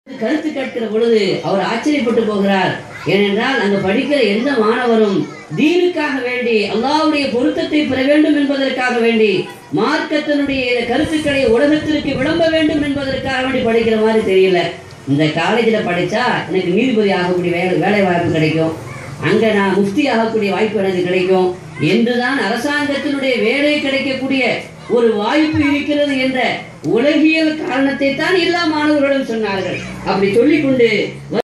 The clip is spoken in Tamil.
கருத்து கேட்கிற பொழுது அவர் ஆச்சரியப்பட்டு போகிறார் ஏனென்றால் அங்கு படிக்கிற எந்த மாணவரும் தீனுக்காக வேண்டி அல்லாஹ்வுடைய பொருத்தத்தை பெற வேண்டும் என்பதற்காக வேண்டி மார்க்கத்தினுடைய இந்த கருத்துக்களை உலகத்திற்கு விளம்ப வேண்டும் என்பதற்காக வேண்டி படிக்கிற மாதிரி தெரியல இந்த காலேஜில் படித்தா எனக்கு நீதிபதி ஆகக்கூடிய வேலை வேலை வாய்ப்பு கிடைக்கும் அங்கே நான் முஃப்தி ஆகக்கூடிய வாய்ப்பு எனக்கு கிடைக்கும் என்றுதான் அரசாங்கத்தினுடைய வேலை கிடைக்கக்கூடிய ஒரு வாய்ப்பு இருக்கிறது என்ற உலகியல் காரணத்தை தான் எல்லா மாணவர்களும் சொன்னார்கள் அப்படி சொல்லிக்கொண்டு